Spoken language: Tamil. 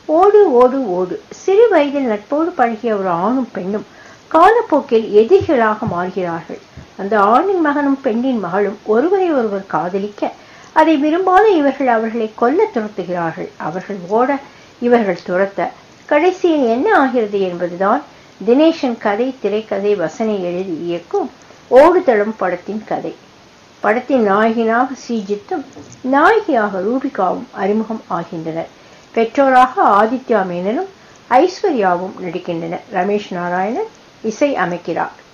ஓடு ஓடு ஓடு சிறு வயதில் நட்போடு பழகிய ஒரு ஆணும் பெண்ணும் காலப்போக்கில் எதிரிகளாக மாறுகிறார்கள் அந்த ஆணின் மகனும் பெண்ணின் மகளும் ஒருவரை ஒருவர் காதலிக்க அதை விரும்பாத இவர்கள் அவர்களை கொல்ல துரத்துகிறார்கள் அவர்கள் ஓட இவர்கள் துரத்த கடைசியில் என்ன ஆகிறது என்பதுதான் தினேஷன் கதை திரைக்கதை வசனை எழுதி இயக்கும் ஓடுதளம் படத்தின் கதை படத்தின் நாயகனாக சீஜித்தும் நாயகியாக ரூபிகாவும் அறிமுகம் ஆகின்றனர் பெற்றோராக ஆதித்யா மேனனும் ஐஸ்வர்யாவும் நடிக்கின்றனர் ரமேஷ் நாராயணன் இசை அமைக்கிறார்